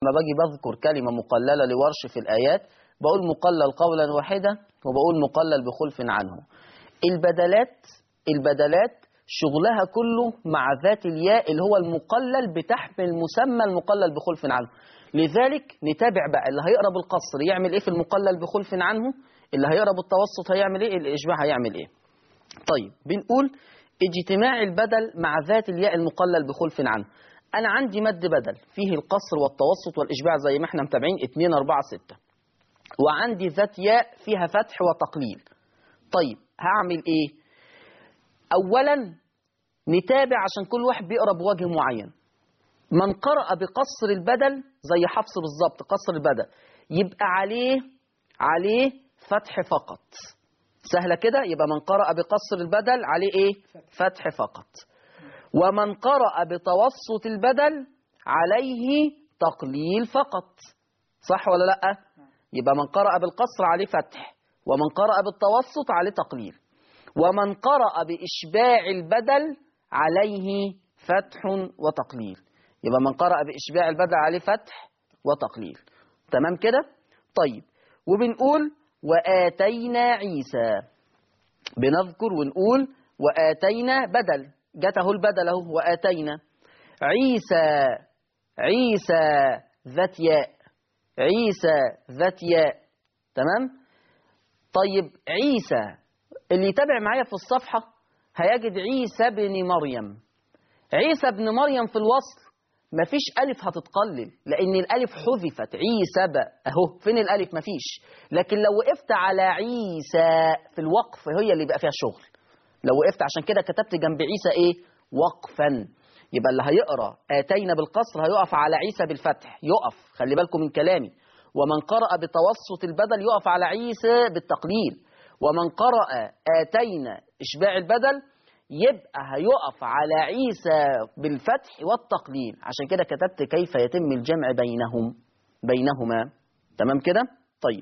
ما باجي بذكر كلمة مقللة لورش في الآيات بقول مقلل قولا واحدا وبقول مقلل بخلف عنه البدلات البدلات شغلها كله مع ذات الياء اللي هو المقلل بتحمل مسمى المقلل بخلف عنه لذلك نتابع بقى اللي هيقرا بالقصر يعمل ايه في المقلل بخلف عنه اللي هيقرا بالتوسط هيعمل ايه الاشباع هيعمل ايه طيب بنقول اجتماع البدل مع ذات الياء المقلل بخلف عنه انا عندي مد بدل فيه القصر والتوسط والاشباع زي ما احنا متابعين 2 4 6 وعندي ذات ياء فيها فتح وتقليل طيب هعمل ايه اولا نتابع عشان كل واحد بيقرا بوجه معين من قرأ بقصر البدل زي حفص بالظبط قصر البدل يبقى عليه عليه فتح فقط سهلة كده يبقى من قرأ بقصر البدل عليه ايه فتح فقط ومن قرأ بتوسط البدل عليه تقليل فقط صح ولا لا يبقى من قرأ بالقصر عليه فتح ومن قرأ بالتوسط عليه تقليل ومن قرأ بإشباع البدل عليه فتح وتقليل يبقى من قرأ بإشباع البدل عليه فتح وتقليل تمام كده طيب وبنقول وآتينا عيسى بنذكر ونقول وآتينا بدل جت اهو البدل اهو وآتينا عيسى عيسى ذات ياء عيسى ذات ياء تمام طيب عيسى اللي يتابع معايا في الصفحة هيجد عيسى بن مريم عيسى بن مريم في الوصل مفيش ألف هتتقلل لأن الألف حذفت عيسى بقى أهو فين الألف مفيش لكن لو وقفت على عيسى في الوقف هي اللي بقى فيها شغل لو وقفت عشان كده كتبت جنب عيسى إيه وقفا يبقى اللي هيقرأ آتينا بالقصر هيقف على عيسى بالفتح يقف خلي بالكم من كلامي ومن قرأ بتوسط البدل يقف على عيسى بالتقليل ومن قرأ آتينا إشباع البدل يبقى هيقف على عيسى بالفتح والتقليل عشان كده كتبت كيف يتم الجمع بينهم بينهما تمام كده طيب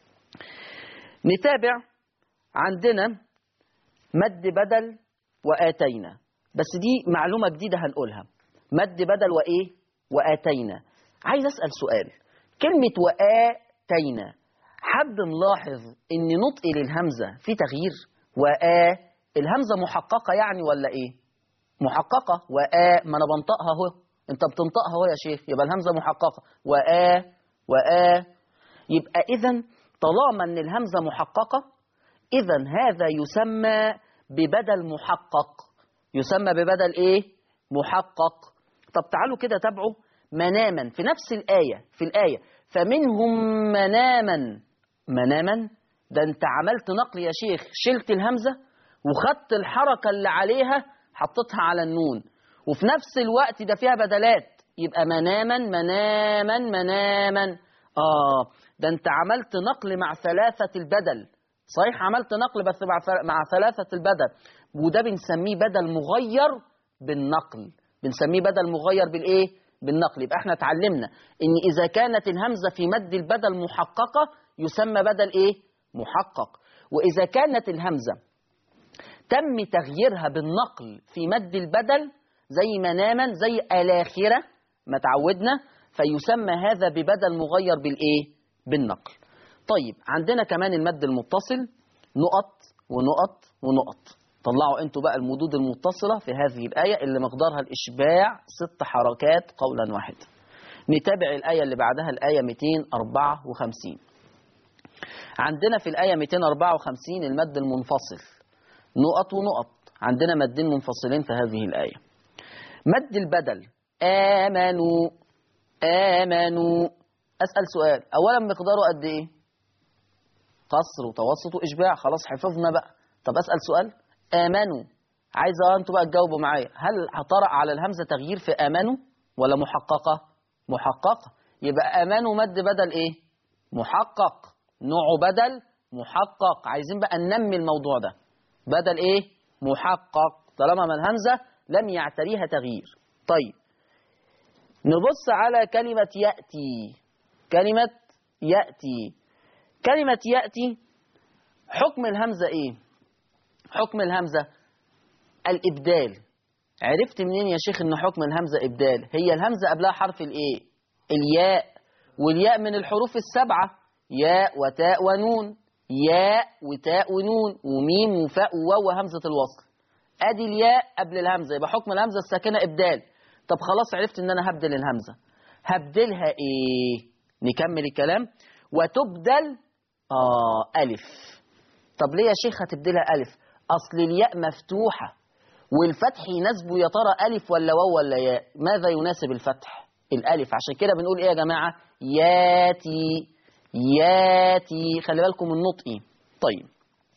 نتابع عندنا مد بدل وآتينا بس دي معلومة جديدة هنقولها مد بدل وإيه وآتينا عايز أسأل سؤال كلمة وآتينا حد ملاحظ ان نطق للهمزة في تغيير وآ الهمزة محققة يعني ولا ايه محققة وآ ما انا بنطقها اهو انت بتنطقها اهو يا شيخ يبقى الهمزة محققة وآ وآ يبقى اذا طالما ان الهمزة محققة اذا هذا يسمى ببدل محقق يسمى ببدل ايه محقق طب تعالوا كده تابعوا مناما في نفس الآية في الآية فمنهم مناما مناما ده انت عملت نقل يا شيخ شلت الهمزة وخدت الحركة اللي عليها حطيتها على النون وفي نفس الوقت ده فيها بدلات يبقى مناما مناما مناما آه ده انت عملت نقل مع ثلاثة البدل صحيح عملت نقل بس مع مع ثلاثة البدل وده بنسميه بدل مغير بالنقل بنسميه بدل مغير بالايه بالنقل يبقى احنا اتعلمنا ان اذا كانت الهمزة في مد البدل محققة يسمى بدل ايه محقق واذا كانت الهمزة تم تغييرها بالنقل في مد البدل زي مناما زي الاخرة ما تعودنا فيسمى هذا ببدل مغير بالايه بالنقل طيب عندنا كمان المد المتصل نقط ونقط ونقط طلعوا انتوا بقى المدود المتصلة في هذه الآية اللي مقدارها الإشباع ست حركات قولا واحدا نتابع الآية اللي بعدها الآية 254 عندنا في الآية 254 المد المنفصل نقط ونقط عندنا مدين منفصلين في هذه الآية مد البدل آمنوا آمنوا أسأل سؤال أولا مقداره قد إيه قصر وتوسط وإشباع خلاص حفظنا بقى طب أسأل سؤال آمنوا عايز أنتوا بقى تجاوبوا معايا هل هطرأ على الهمزة تغيير في آمنوا ولا محققة محققة يبقى آمنوا مد بدل إيه محقق نوع بدل محقق عايزين بقى ننمي الموضوع ده بدل إيه محقق طالما ما الهمزة لم يعتريها تغيير طيب نبص على كلمة يأتي كلمة يأتي كلمة يأتي حكم الهمزة إيه حكم الهمزة الإبدال عرفت منين يا شيخ إن حكم الهمزة إبدال هي الهمزة قبلها حرف الإيه الياء والياء من الحروف السبعة ياء وتاء ونون ياء وتاء ونون وميم وفاء وواو وهمزة الوصل ادي الياء قبل الهمزة يبقى حكم الهمزة الساكنة ابدال طب خلاص عرفت ان انا هبدل الهمزة هبدلها ايه نكمل الكلام وتبدل اه الف طب ليه يا شيخ هتبدلها الف اصل الياء مفتوحة والفتح يناسبه يا ترى الف ولا واو ولا ياء ماذا يناسب الفتح الالف عشان كده بنقول ايه يا جماعة ياتي ياتي خلي بالكم من نطقي طيب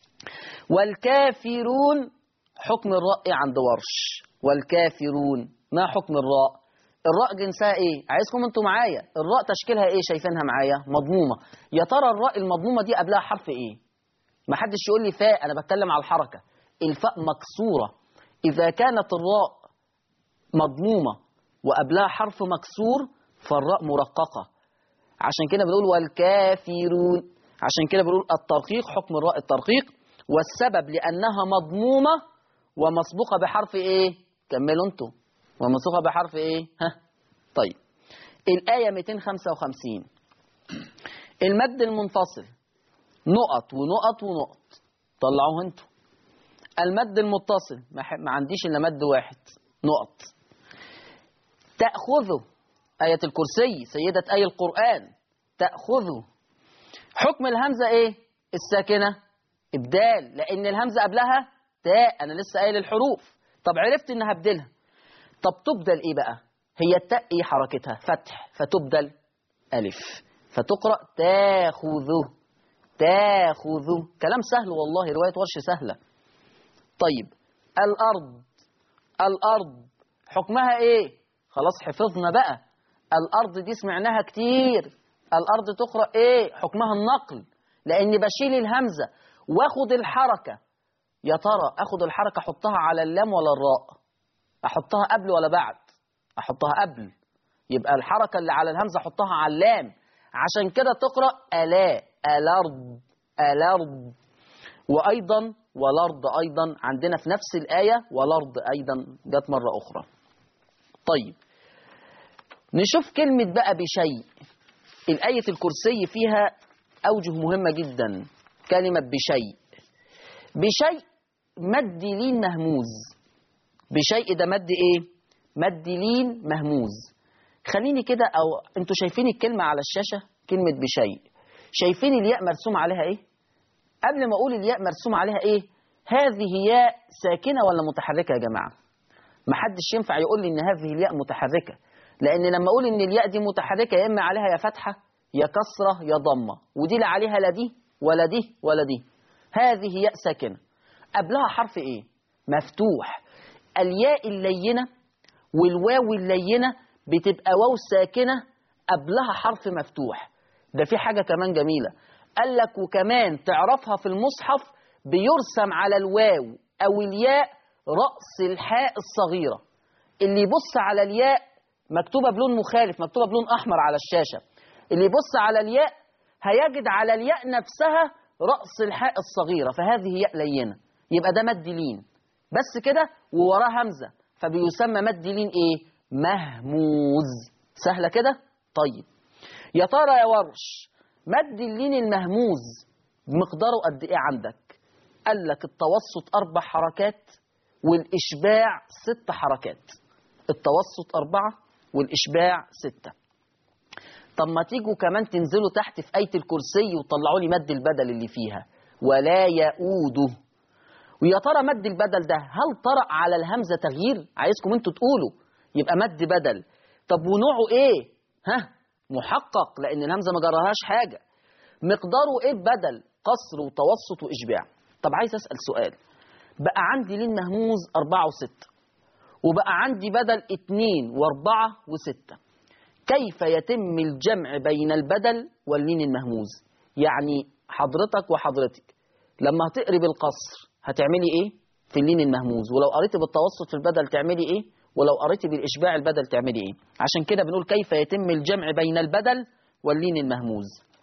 والكافرون حكم الراء إيه عند ورش والكافرون ما حكم الراء الراء جنسها ايه عايزكم انتوا معايا الراء تشكيلها ايه شايفينها معايا مضمومه يا ترى الراء المضمومه دي قبلها حرف ايه ما حدش يقول لي فاء انا بتكلم على الحركه الفاء مكسوره اذا كانت الراء مضمومه وقبلها حرف مكسور فالراء مرققه عشان كده بنقول والكافرون عشان كده بنقول الترقيق حكم الراء الترقيق والسبب لأنها مضمومة ومسبوقة بحرف إيه؟ كملوا أنتوا ومسبوقة بحرف إيه؟ ها طيب الآية 255 المد المنفصل نقط ونقط ونقط طلعوه انتوا المد المتصل ما, ح- ما عنديش إلا مد واحد نقط تأخذه آية الكرسي سيدة آية القرآن تأخذه حكم الهمزة إيه؟ الساكنة إبدال لأن الهمزة قبلها تاء أنا لسه قايل الحروف طب عرفت إن هبدلها طب تبدل إيه بقى؟ هي التاء إيه حركتها؟ فتح فتبدل ألف فتقرأ تاخذه تاخذه كلام سهل والله رواية ورش سهلة طيب الأرض الأرض حكمها إيه؟ خلاص حفظنا بقى الأرض دي سمعناها كتير الأرض تقرأ إيه؟ حكمها النقل لأني بشيل الهمزة واخد الحركة يا ترى اخد الحركة احطها على اللام ولا الراء احطها قبل ولا بعد احطها قبل يبقى الحركة اللي على الهمزة احطها على اللام عشان كده تقرأ ألا الأرض الأرض وأيضا والأرض أيضا عندنا في نفس الآية والأرض أيضا جت مرة أخرى طيب نشوف كلمة بقى بشيء الآية الكرسي فيها أوجه مهمة جدا كلمة بشيء بشيء مد لين مهموز بشيء ده مد ايه مد لين مهموز خليني كده او انتوا شايفين الكلمة على الشاشة كلمة بشيء شايفين الياء مرسوم عليها ايه قبل ما اقول الياء مرسوم عليها ايه هذه ياء ساكنة ولا متحركة يا جماعة محدش ينفع يقول لي ان هذه الياء متحركة لان لما اقول ان الياء دي متحركة يا اما عليها يا فتحة يا كسرة يا ضمة ودي لا عليها لا دي ولا دي ولا دي هذه ياء ساكنة قبلها حرف ايه مفتوح الياء اللينة والواو اللينة بتبقى واو ساكنة قبلها حرف مفتوح ده في حاجة كمان جميلة قال لك وكمان تعرفها في المصحف بيرسم على الواو أو الياء رأس الحاء الصغيرة اللي يبص على الياء مكتوبة بلون مخالف مكتوبة بلون أحمر على الشاشة اللي يبص على الياء هيجد على الياء نفسها رأس الحاء الصغيرة فهذه ياء لينة يبقى ده مد لين بس كده ووراه همزة فبيسمى مد لين ايه مهموز سهلة كده طيب يا ترى يا ورش مد اللين المهموز مقداره قد ايه عندك قال لك التوسط اربع حركات والاشباع ست حركات التوسط اربعة والاشباع ستة طب ما تيجوا كمان تنزلوا تحت في آية الكرسي وطلعوا لي مد البدل اللي فيها ولا يؤوده ويا ترى مد البدل ده هل طرأ على الهمزة تغيير عايزكم انتوا تقولوا يبقى مد بدل طب ونوعه ايه ها محقق لان الهمزة ما جراهاش حاجة مقداره ايه البدل قصر وتوسط واشباع طب عايز اسأل سؤال بقى عندي لين مهموز أربعة وستة وبقى عندي بدل اتنين واربعة وستة كيف يتم الجمع بين البدل واللين المهموز يعني حضرتك وحضرتك لما هتقري بالقصر هتعملي ايه في اللين المهموز ولو قريتي بالتوسط في البدل تعملي ايه ولو قريتي بالاشباع البدل تعملي ايه عشان كده بنقول كيف يتم الجمع بين البدل واللين المهموز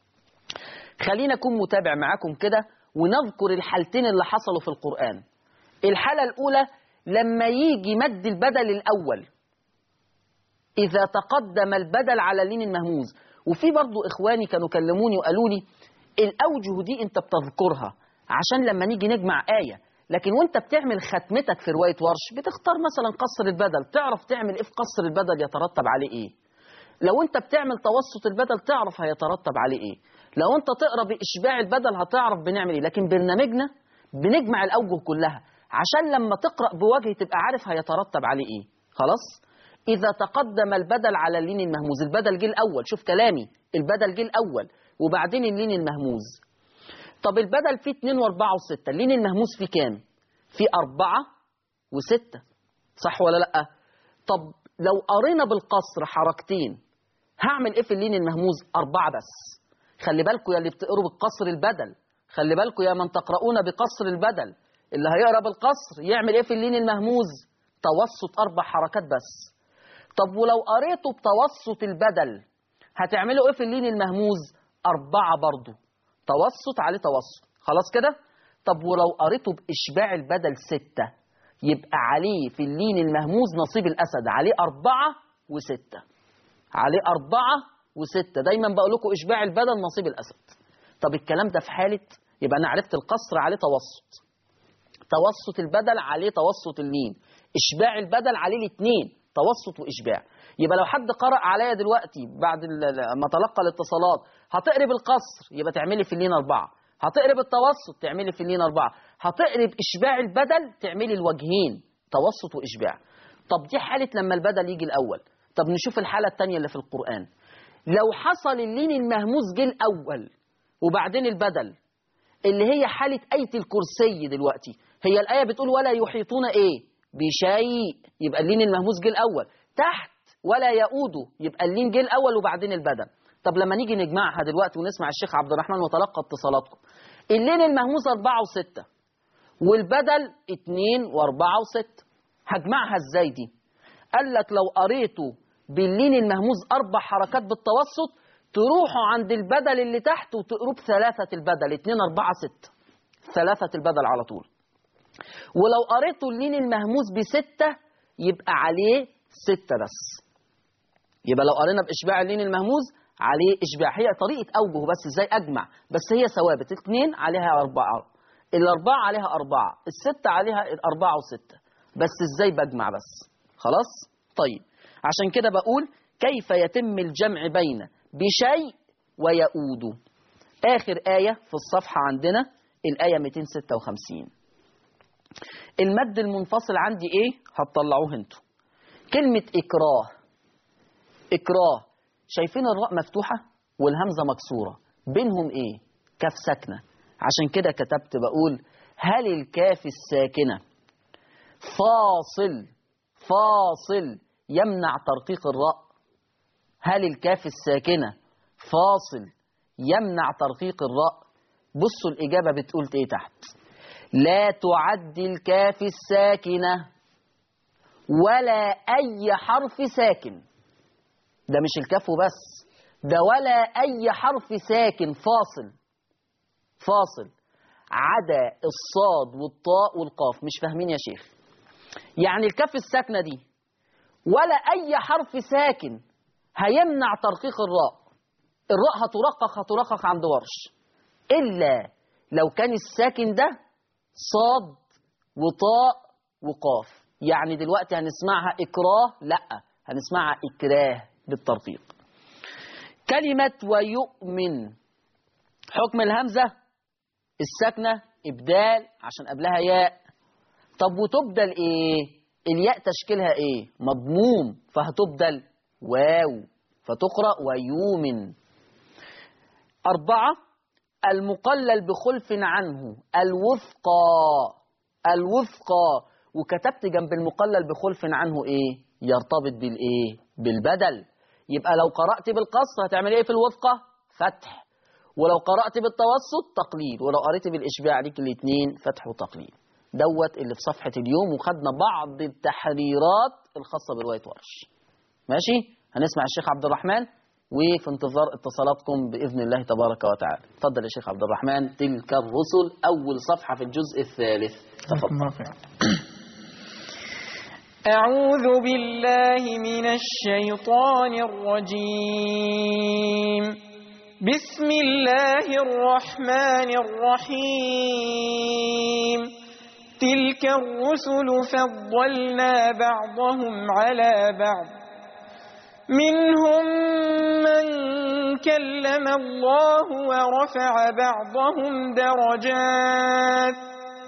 خلينا اكون متابع معاكم كده ونذكر الحالتين اللي حصلوا في القرآن الحالة الأولى لما يجي مد البدل الأول إذا تقدم البدل على اللين المهموز وفي برضو إخواني كانوا كلموني وقالوا لي الأوجه دي أنت بتذكرها عشان لما نيجي نجمع آية لكن وانت بتعمل ختمتك في رواية ورش بتختار مثلا قصر البدل تعرف تعمل ايه في قصر البدل يترتب عليه ايه لو انت بتعمل توسط البدل تعرف هيترتب عليه ايه لو انت تقرا باشباع البدل هتعرف بنعمل ايه لكن برنامجنا بنجمع الاوجه كلها عشان لما تقرا بوجه تبقى عارف هيترتب عليه ايه خلاص اذا تقدم البدل على اللين المهموز البدل جه الاول شوف كلامي البدل جه الاول وبعدين اللين المهموز طب البدل فيه 2 و4 و6 اللين المهموز فيه كام فيه 4 و6 صح ولا لا طب لو قرينا بالقصر حركتين هعمل ايه في اللين المهموز أربعة بس خلي بالكم يا اللي بتقروا بالقصر البدل خلي بالكم يا من تقرؤون بقصر البدل اللي هيقرا بالقصر يعمل ايه في اللين المهموز توسط اربع حركات بس طب ولو قريته بتوسط البدل هتعملوا ايه في اللين المهموز أربعة برضو توسط عليه توسط خلاص كده طب ولو قريته بإشباع البدل ستة يبقى عليه في اللين المهموز نصيب الأسد عليه أربعة وستة عليه أربعة وستة دايما بقول لكم إشباع البدل نصيب الأسد طب الكلام ده في حالة يبقى أنا عرفت القصر عليه توسط توسط البدل عليه توسط اللين إشباع البدل عليه الاثنين توسط وإشباع يبقى لو حد قرأ عليا دلوقتي بعد ما تلقى الاتصالات هتقرب القصر يبقى تعملي في اللين أربعة هتقرب التوسط تعملي في اللين أربعة هتقرب إشباع البدل تعملي الوجهين توسط وإشباع طب دي حالة لما البدل يجي الأول طب نشوف الحالة الثانية اللي في القرآن لو حصل اللين المهموز جه الأول وبعدين البدل اللي هي حالة آية الكرسي دلوقتي هي الآية بتقول ولا يحيطون إيه بشيء يبقى اللين المهموز جه الأول تحت ولا يؤود يبقى اللين جه الأول وبعدين البدل طب لما نيجي نجمعها دلوقتي ونسمع الشيخ عبد الرحمن وتلقى اتصالاتكم اللين المهموز أربعة وستة والبدل اتنين وأربعة وستة هجمعها ازاي دي قال لك لو قريته باللين المهموز أربع حركات بالتوسط تروحوا عند البدل اللي تحت وتقروا بثلاثة البدل اتنين أربعة ستة ثلاثة البدل على طول ولو قريتوا اللين المهموز بستة يبقى عليه ستة بس يبقى لو قرينا بإشباع اللين المهموز عليه إشباع هي طريقة أوجه بس إزاي أجمع بس هي ثوابت الاثنين عليها أربعة الأربعة عليها أربعة الستة عليها أربعة وستة بس إزاي بجمع بس خلاص طيب عشان كده بقول كيف يتم الجمع بين بشيء ويؤود آخر آية في الصفحة عندنا الآية 256 المد المنفصل عندي إيه هتطلعوه انتوا كلمة إكراه إكراه شايفين الراء مفتوحة والهمزة مكسورة بينهم إيه كاف ساكنة عشان كده كتبت بقول هل الكاف الساكنة فاصل فاصل يمنع ترقيق الراء هل الكاف الساكنة فاصل يمنع ترقيق الراء بصوا الإجابة بتقول إيه تحت لا تعد الكاف الساكنة ولا أي حرف ساكن ده مش الكاف وبس ده ولا أي حرف ساكن فاصل فاصل عدا الصاد والطاء والقاف مش فاهمين يا شيخ يعني الكاف الساكنة دي ولا أي حرف ساكن هيمنع ترقيق الراء الراء هترقق هترقق عند ورش إلا لو كان الساكن ده صاد وطاء وقاف يعني دلوقتي هنسمعها إكراه لا هنسمعها إكراه بالترقيق كلمة ويؤمن حكم الهمزة الساكنة إبدال عشان قبلها ياء طب وتبدل إيه الياء تشكيلها إيه مضموم فهتبدل واو فتقرأ ويؤمن أربعة المقلل بخلف عنه الوفقى الوفقى وكتبت جنب المقلل بخلف عنه ايه يرتبط بالايه بالبدل يبقى لو قرأت بالقصر هتعمل ايه في الوفقة فتح ولو قرأت بالتوسط تقليل ولو قرأت بالإشباع ليك الاثنين فتح وتقليل دوت اللي في صفحة اليوم وخدنا بعض التحريرات الخاصة برواية ورش ماشي هنسمع الشيخ عبد الرحمن وفي انتظار اتصالاتكم بإذن الله تبارك وتعالى تفضل يا شيخ عبد الرحمن تلك الرسل أول صفحة في الجزء الثالث تفضل أعوذ بالله من الشيطان الرجيم بسم الله الرحمن الرحيم تلك الرسل فضلنا بعضهم على بعض منهم من كلم الله ورفع بعضهم درجات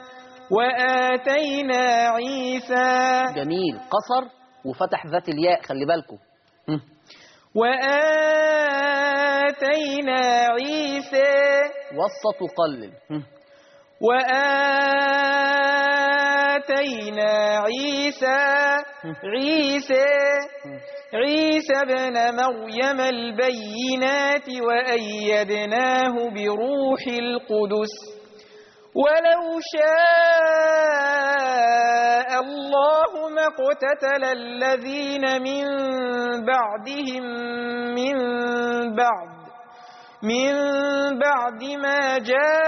وآتينا عيسى جميل قصر وفتح ذات الياء خلي بالكم هم. وآتينا عيسى وسط وقلل هم. وآتينا عيسى عيسى عيسى ابن مريم البينات وأيدناه بروح القدس ولو شاء الله ما اقتتل الذين من بعدهم من بعد من بعد ما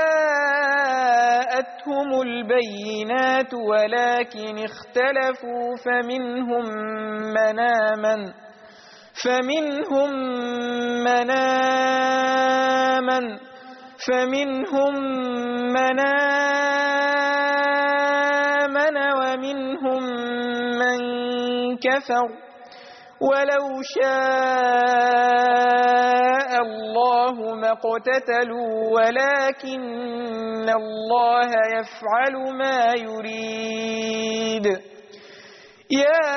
جاءتهم البينات ولكن اختلفوا فمنهم من آمن فمنهم من آمن فمنهم من آمن ومنهم من كفر ولو شاء الله ما اقتتلوا ولكن الله يفعل ما يريد يا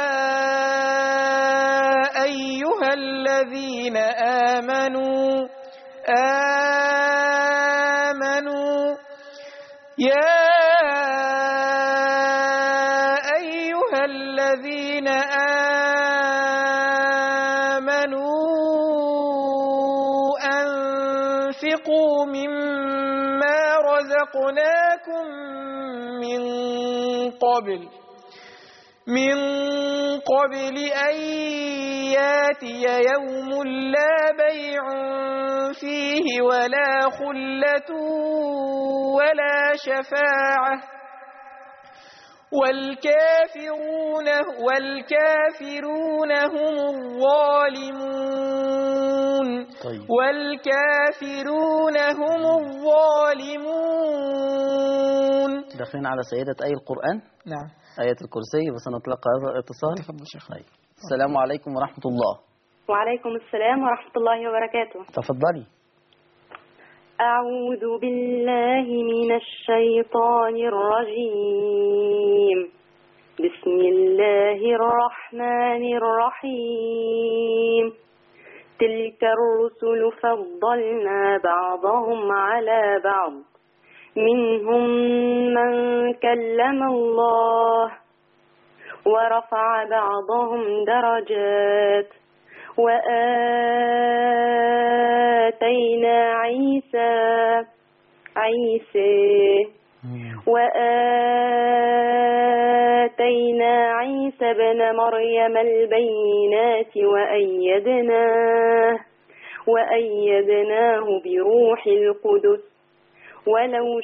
أيها الذين آمنوا آمنوا يا أيها الذين آمنوا أنفقوا مما رزقناكم من قبل من قبل أن ياتي يوم لا بيع فيه ولا خلة ولا شفاعة والكافرون والكافرون هم الظالمون طيب. والكافرون هم الظالمون داخلين على سيدة أي القرآن نعم آية الكرسي بس نتلقى هذا الاتصال تفضل شيخ طيب السلام عليكم ورحمة الله وعليكم السلام ورحمة الله وبركاته تفضلي أعوذ بالله من الشيطان الرجيم بسم الله الرحمن الرحيم تلك الرسل فضلنا بعضهم على بعض منهم من كلم الله ورفع بعضهم درجات وآتينا عيسى عيسى وآتينا عيسى بن مريم البينات وأيدناه وأيدناه بروح القدس ولو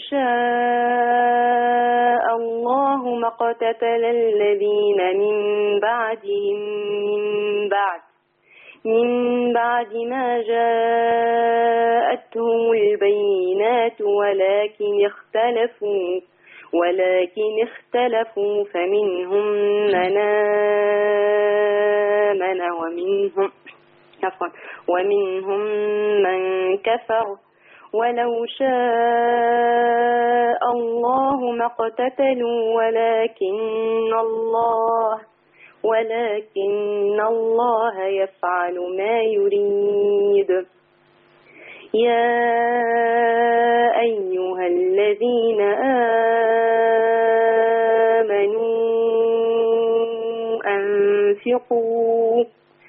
شاء الله ما اقتتل الذين من بعدهم من بعد من بعد ما جاءتهم البينات ولكن اختلفوا ولكن اختلفوا فمنهم من آمن ومنهم عفوا ومنهم من كفر ولو شاء الله ما اقتتلوا ولكن الله ولكن الله يفعل ما يريد يا أيها الذين آمنوا أنفقوا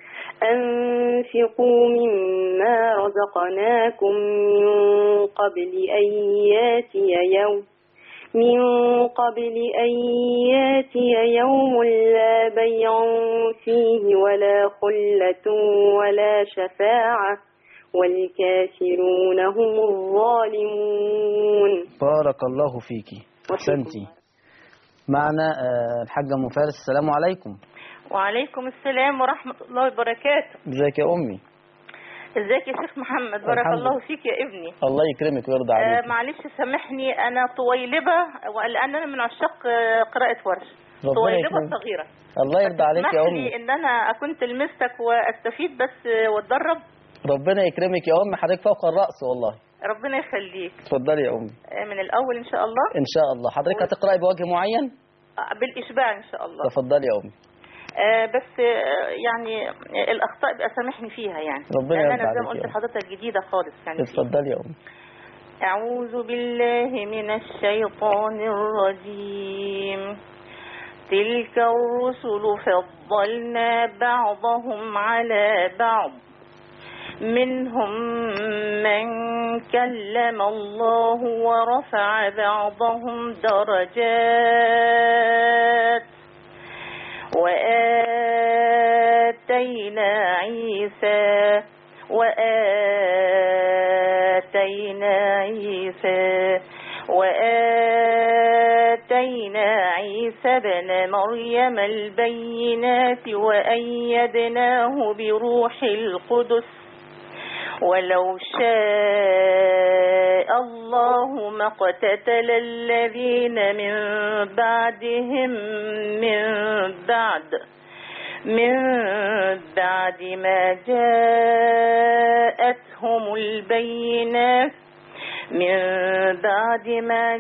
أنفقوا مما رزقناكم من قبل أن ياتي يوم من قبل أن ياتي يوم لا بيع فيه ولا خلة ولا شفاعة والكافرون هم الظالمون بارك الله فيكي أحسنتي معنا آه، الحاجة أم فارس السلام عليكم وعليكم السلام ورحمة الله وبركاته ازيك يا أمي ازيك يا شيخ محمد بارك الحمد الله فيك يا ابني الله يكرمك ويرضى آه عليك معلش سامحني انا طويلبة ولان انا من عشاق آه، قراءة ورش ربنا طويلبة يكرمك. الصغيرة الله يرضى عليك يا اسمح أمي لي ان انا اكون تلمستك واستفيد بس آه، واتدرب ربنا يكرمك يا أمي حضرتك فوق الرأس والله ربنا يخليك اتفضلي يا أمي آه، من الاول ان شاء الله إن شاء الله حضرتك هتقرأي بوجه معين آه، بالاشباع ان شاء الله تفضلي يا أمي آه، بس آه، يعني آه، الاخطاء بقى سامحني فيها يعني ربنا لان يرضى انا زي عليك ما قلت يا لحضرتك جديدة خالص يعني فيها. اتفضلي يا أمي أعوذ بالله من الشيطان الرجيم تلك الرسل فضلنا بعضهم على بعض منهم من كلم الله ورفع بعضهم درجات وآتينا عيسى وآتينا عيسى وآتينا عيسى بن مريم البينات وأيدناه بروح القدس ولو شاء الله ما اقتتل الذين من بعدهم من بعد من بعد ما جاءتهم البينات من بعد ما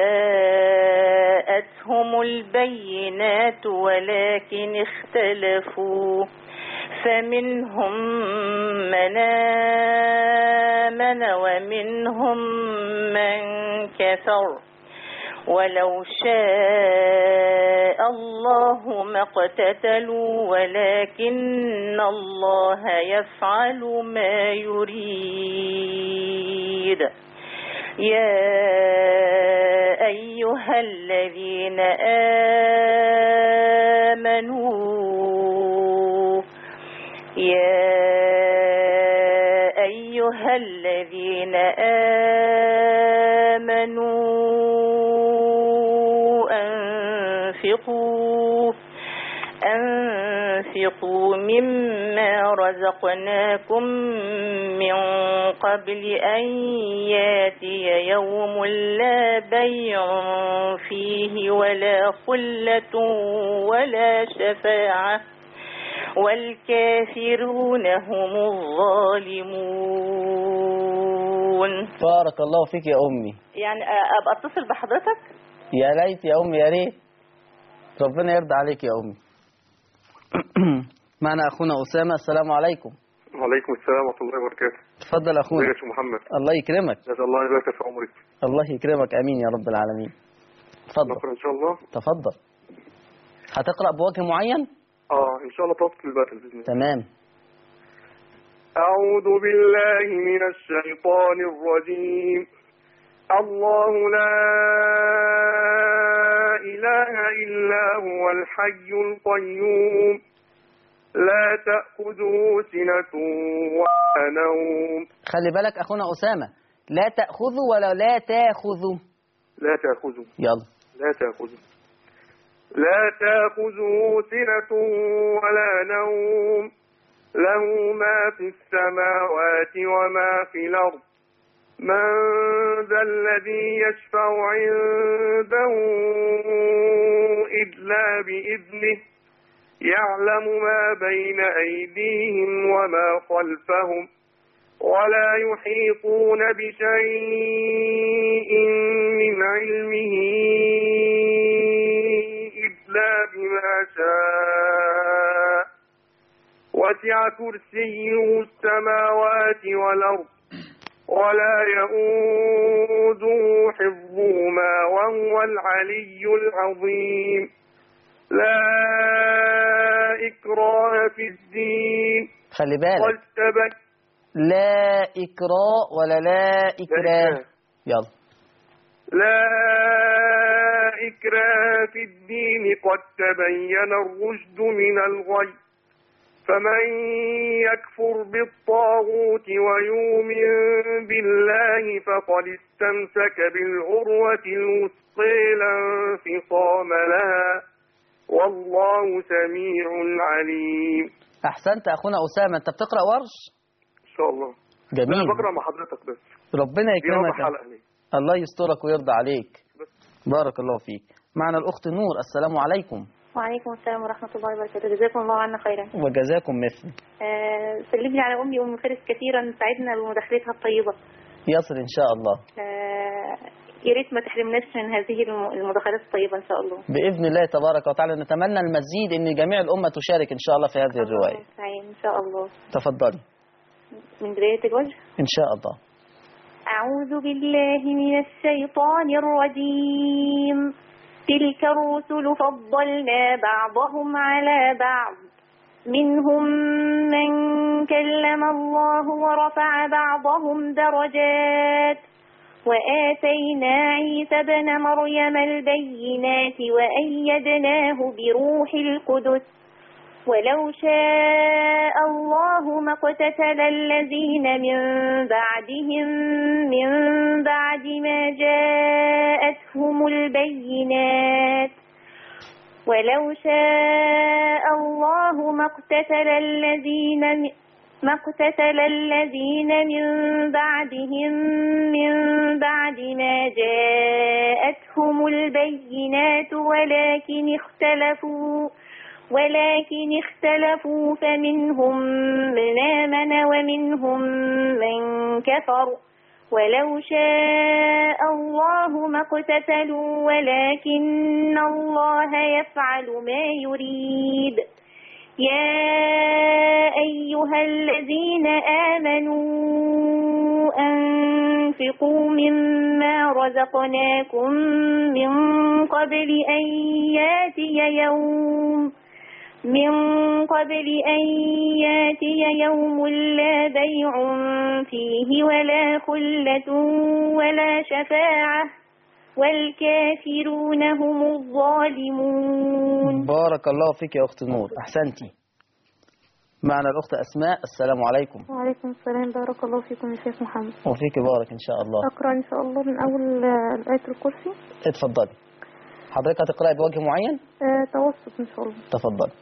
جاءتهم البينات ولكن اختلفوا فمنهم من آمن ومنهم من كفر ولو شاء الله ما اقتتلوا ولكن الله يفعل ما يريد يا أيها الذين آمنوا يا أيها الذين آمنوا أنفقوا أنفقوا مما رزقناكم من قبل أن ياتي يوم لا بيع فيه ولا خلة ولا شفاعة والكافرون هم الظالمون بارك الله فيك يا أمي يعني أبقى أتصل بحضرتك يا ليت يا أمي يا ريت ربنا يرضى عليك يا أمي معنا أخونا أسامة السلام عليكم وعليكم السلام ورحمة الله وبركاته تفضل أخونا ازيك يا شيخ محمد الله يكرمك جزا الله يبارك في عمرك الله يكرمك أمين يا رب العالمين تفضل نقرأ إن شاء الله تفضل هتقرأ بوجه معين اه إن شاء الله توصل البدل بإذن الله تمام أعوذ بالله من الشيطان الرجيم الله لا إله إلا هو الحي القيوم لا تأخذه سنة ولا نوم خلي بالك أخونا أسامة لا تأخذوا ولا لا تأخذوا لا تأخذه يلا لا تأخذه لا تأخذه سنة ولا نوم له ما في السماوات وما في الأرض من ذا الذي يشفع عنده إلا بإذنه يعلم ما بين أيديهم وما خلفهم ولا يحيطون بشيء من علمه إلا بما شاء وسع كرسيه السماوات والأرض ولا يؤوده حفظهما وهو العلي العظيم لا إكراه في الدين خلي بالك قد تبين لا إكراء ولا لا إكراه إكراه. يلا لا إكراه في الدين قد تبين الرشد من الغي فمن يكفر بالطاغوت ويؤمن بالله فقد استمسك بالعروة الوثقى لا انفصام لها والله سميع عليم احسنت اخونا اسامه انت بتقرا ورش إن شاء الله جميل أنا بقرأ مع حضرتك بس ربنا دي رابع يكرمك حلقة لي الله يسترك ويرضى عليك بارك الله فيك معنا الاخت نور السلام عليكم وعليكم السلام ورحمة الله وبركاته جزاكم الله عنا خيرا وجزاكم مثل آه، سلم لي على أمي أم فارس كثيرا سعدنا بمداخلتها الطيبة يصل ان شاء الله آه، يا ريت ما تحرمناش من هذه الم- المداخلات الطيبة إن شاء الله باذن الله تبارك وتعالى نتمنى المزيد ان جميع الامه تشارك ان شاء الله في هذه الروايه الله المستعان إن شاء الله تفضلي من بداية الوجه ان شاء الله أعوذ بالله من الشيطان الرجيم تلك الرسل فضلنا بعضهم على بعض منهم من كلم الله ورفع بعضهم درجات وآتينا عيسى ابن مريم البينات وأيدناه بروح القدس ولو شاء الله ما اقتتل الذين من بعدهم من بعد ما جاءتهم البينات ولو شاء الله ما اقتتل الذين من ما اقتتل الذين من بعدهم من بعد ما جاءتهم البينات ولكن اختلفوا ولكن اختلفوا فمنهم من آمن ومنهم من كفر ولو شاء الله ما اقتتلوا ولكن الله يفعل ما يريد يا أيها الذين آمنوا أنفقوا مما رزقناكم من قبل أن ياتي يوم من قبل أن ياتي يوم لا بيع فيه ولا خلة ولا شفاعة والكافرون هم الظالمون بارك الله فيك يا اخت نور احسنتي معنا الاخت اسماء السلام عليكم وعليكم السلام بارك الله فيكم يا شيخ محمد وفيك بارك ان شاء الله أقرأ إن شاء الله من أول آه، آية الكرسي اتفضلي حضرتك هتقراي بوجه معين آه، توسط إن شاء الله تفضلي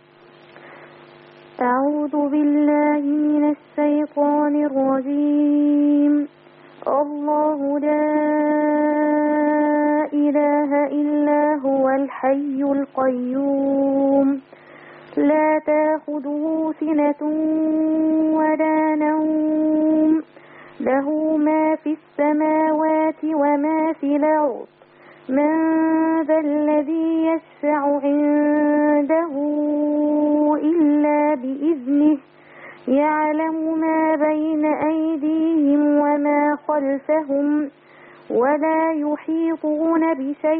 أعوذ بالله من الشيطان الرجيم الله لا إله إلا هو الحي القيوم لا تأخذه سنة ولا نوم له ما في السماوات وما في الأرض من ذا الذي يشفع عنده إلا بإذنه يعلم ما بين أيديهم وما خلفهم ولا يحيطون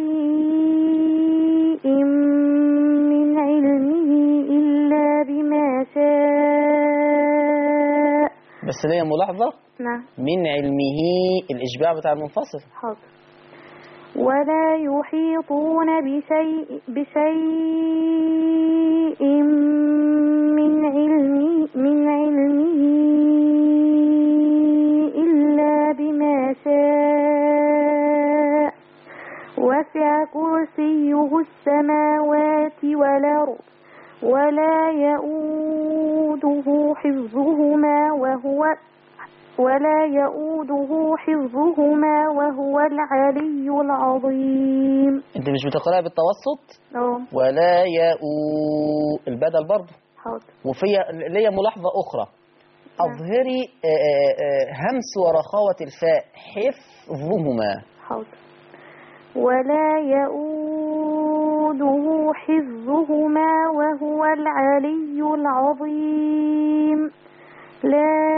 بشيء من علمه إلا بما شاء بس ليا ملاحظه نعم من علمه الاشباع بتاع المنفصل حاضر ولا يحيطون بشيء بشيء من علمه من علمه إلا بما شاء وسع كرسيه السماوات والأرض ولا يؤوده حفظهما وهو ولا يؤوده حفظهما وهو العلي العظيم انت مش بتقراي بالتوسط اه ولا ياء البدل برضه حاضر وفي ليا ملاحظه اخرى اظهري آه، آه، آه، همس ورخاوه الفاء حفظهما حاضر ولا يؤوده حفظهما وهو العلي العظيم لا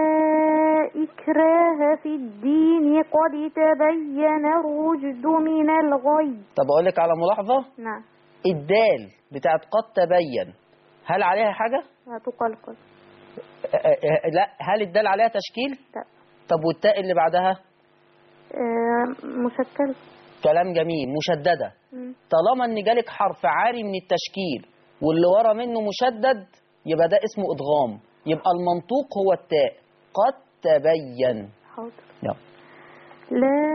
إكراه في الدين قد تبين الرشد من الغي طب اقول لك على ملاحظه نعم الدال بتاعت قد تبين هل عليها حاجه هتقلقل آه، آه، آه، لا هل الدال عليها تشكيل لا طب والتاء اللي بعدها آه، مشكل كلام جميل مشدده مم. طالما ان جالك حرف عاري من التشكيل واللي ورا منه مشدد يبقى ده اسمه ادغام يبقى المنطوق هو التاء قد تبين حاضر يلا لا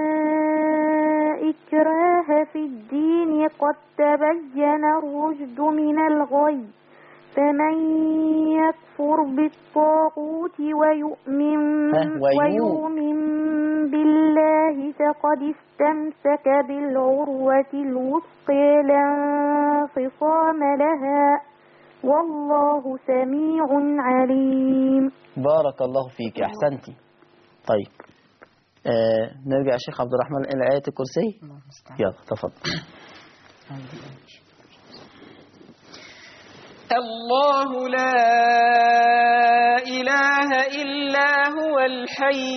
إكراه في الدين قد تبين الرشد من الغي فمن يكفر بالطاغوت ويؤمن, ها، ويو- ويؤمن بالله فقد استمسك بالعروة الوثقى لا انفصام لها والله سميع عليم بارك الله فيك احسنتي طيب آه نرجع يا شيخ عبد الرحمن الى ايه الكرسي يلا تفضل الله لا إله إلا هو الحي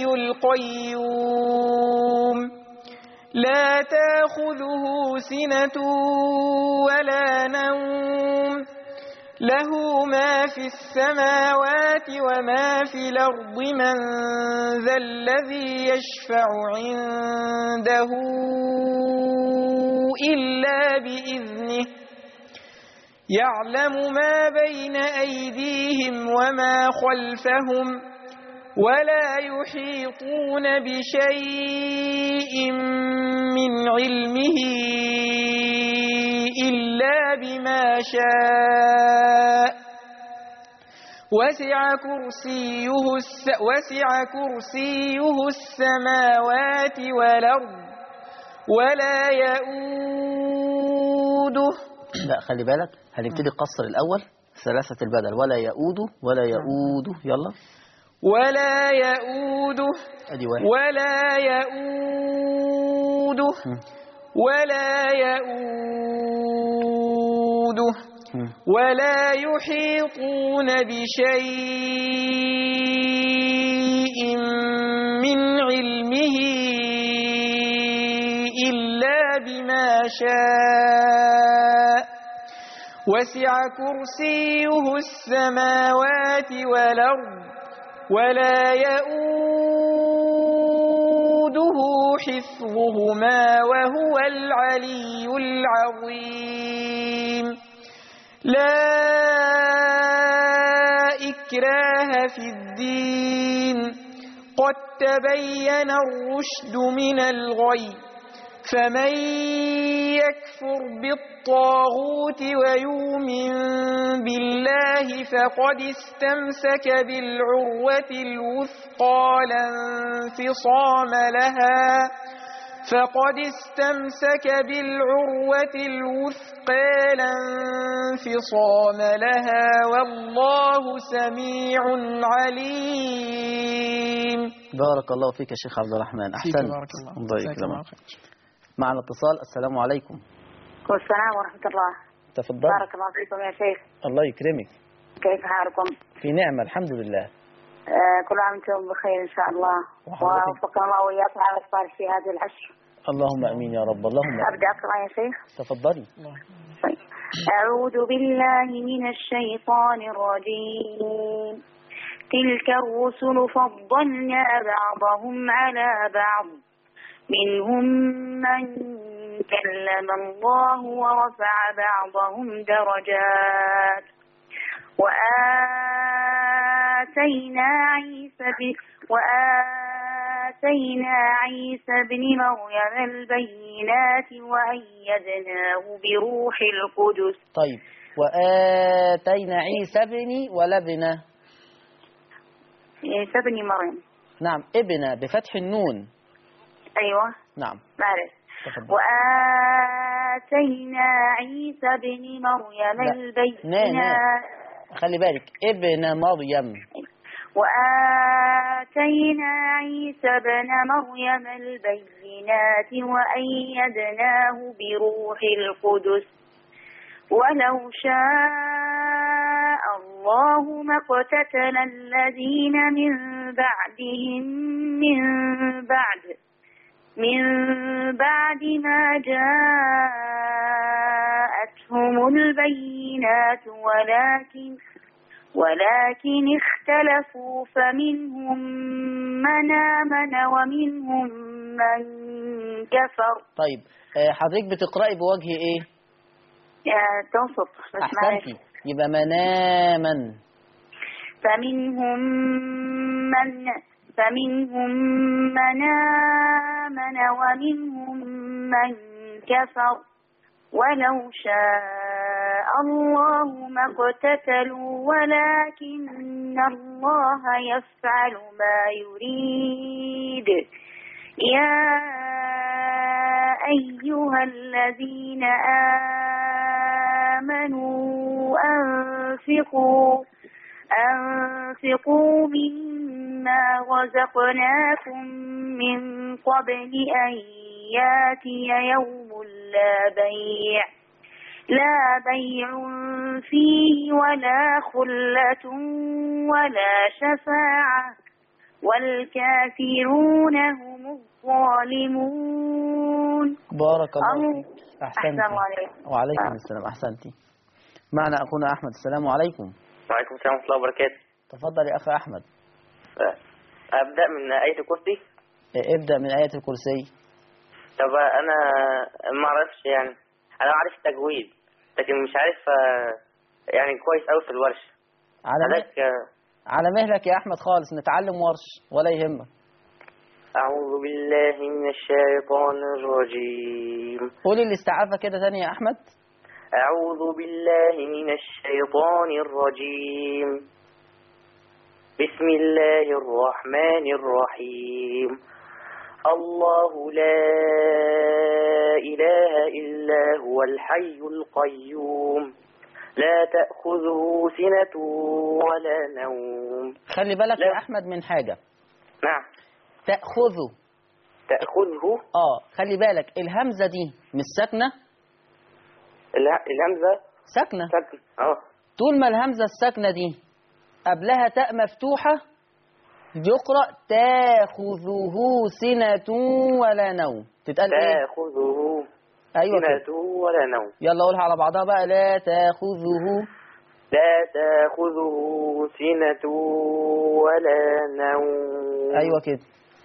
القيوم لا تاخذه سنة ولا نوم له ما في السماوات وما في الأرض من ذا الذي يشفع عنده إلا بإذنه يعلم ما بين أيديهم وما خلفهم ولا يحيطون بشيء من علمه إلا بما شاء وسع كرسيه الس وسع كرسيه السماوات والأرض ولا يؤوده لا خلي بالك هنبتدي قصر الاول ثلاثة البدل ولا يؤود ولا يؤود يلا ولا يؤوده ادي واحد ولا يؤوده مم. ولا يؤوده مم. ولا يحيطون بشيء من علمه إلا بما شاء وسع كرسيه السماوات والأرض ولا يؤوده حفظهما وهو العلي العظيم لا إكراه في الدين قد تبين الرشد من الغي فمن يكفر بالطاغوت ويؤمن بالله فقد استمسك بالعروة الوثقى لا انفصام لها فقد استمسك بالعروة الوثقى لا انفصام لها والله سميع عليم بارك الله فيك يا شيخ عبد الرحمن احسنت بارك الله. الله جزاك الله يكرمك معنا اتصال السلام عليكم والسلام ورحمة الله تفضل بارك الله فيكم يا شيخ الله يكرمك كيف حالكم في نعمة الحمد لله آه كل عام وانتم بخير إن شاء الله وحضرتك. ووفقنا الله وإياكم على الإفطار في هذه العشر اللهم امين يا رب اللهم آمين. أبدأ أقرأ يا شيخ تفضلي طيب. أعوذ بالله من الشيطان الرجيم تلك الرسل فضلنا بعضهم على بعض منهم من كلم الله ورفع بعضهم درجات وآتينا عيسى ب- وآتينا عيسى ابن مريم البينات وأيدناه بروح القدس طيب وآتينا عيسى ابني ولبنا عيسى ابن مريم نعم ابن بفتح النون أيوة نعم معلش تفضل وآتينا عيسى ابن مريم لا. نا- نا. البينات خلي بالك ابن مريم وآتينا عيسى ابن مريم البينات وأيدناه بروح القدس ولو شاء الله ما اقتتل الذين من بعدهم من بعد من بعد ما جاءتهم البينات ولكن ولكن اختلفوا فمنهم من آمن ومنهم من كفر طيب آه، حضرتك بتقرأي بوجه ايه يا توسط بس معلش. احسنتي يبقى مناما فمنهم من فمنهم من ومنهم من كفر ولو شاء الله ما اقتتلوا ولكن الله يفعل ما يريد يا أيها الذين آمنوا أنفقوا أنفقوا مما رزقناكم من قبل أن ياتي يوم لا بيع لا بيع فيه ولا خلة ولا شفاعة والكافرون هم الظالمون بارك الله الله. فيك أحسنتي أحسن عليكم. وعليكم السلام أحسنتي معنا أخونا أحمد السلام عليكم وعليكم السلام ورحمة الله وبركاته تفضل يا أخي أحمد أبدأ من آية الكرسي إيه، ابدأ من آية الكرسي طب أنا ما أعرفش يعني أنا عارف التجويد لكن مش عارف آه، يعني كويس أوي في الورش على مه... حضرتك آه، على مهلك يا أحمد خالص نتعلم ورش ولا يهمك أعوذ بالله من الشيطان الرجيم قولي الاستعاذة كده تاني يا أحمد أعوذ بالله من الشيطان الرجيم بسم الله الرحمن الرحيم الله لا إله إلا هو الحي القيوم لا تأخذه سنة ولا نوم خلي بالك لا. يا أحمد من حاجة نعم تأخذه تأخذه آه خلي بالك الهمزة دي مش ساكنة اله- الهمزة ساكنة سكن اه طول ما الهمزة الساكنة دي قبلها تاء مفتوحة يقرأ تاخذه سنة ولا نوم تتقال ايه؟ تأخذه ايوه كده سنة ولا نوم يلا قولها على بعضها بقى لا تاخذه لا تأخذه سنة ولا نوم ايوه كده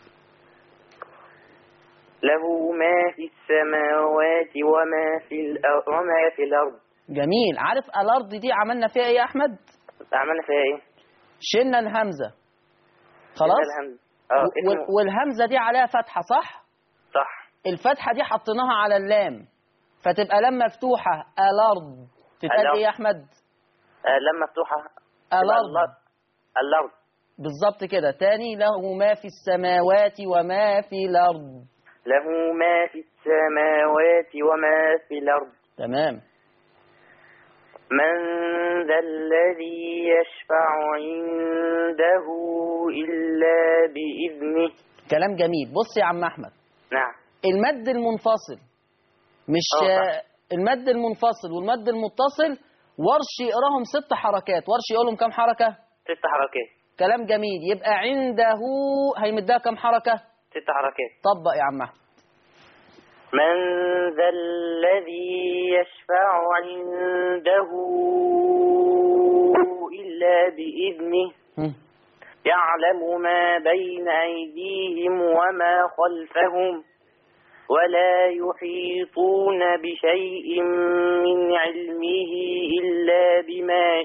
له ما في السماوات وما في الأرض وما في الأرض جميل عارف الارض دي عملنا فيها ايه يا احمد عملنا فيها ايه؟ شلنا الهمزة خلاص الهمزة. اه و- اسمه والهمزة دي عليها فتحة صح صح الفتحة دي حطيناها على اللام فتبقى لام مفتوحة الارض تتقال الأرض. ايه يا احمد آه لما مفتوحة تبقى الارض الأرض الأرض بالظبط كده تاني له ما في السماوات وما في الأرض له ما في السماوات وما في الأرض تمام من ذا الذي يشفع عنده إلا بإذنه كلام جميل بص يا عم أحمد نعم المد المنفصل مش آه، صح. المد المنفصل والمد المتصل ورش يقراهم ست حركات ورش يقولهم كام حركة ست حركات كلام جميل يبقى عنده هيمدها كام حركة ست حركات طبق يا عم أحمد من ذا الذي يشفع عنده إلا بإذنه هم. يعلم ما بين أيديهم وما خلفهم ولا يحيطون بشيء من علمه إلا بما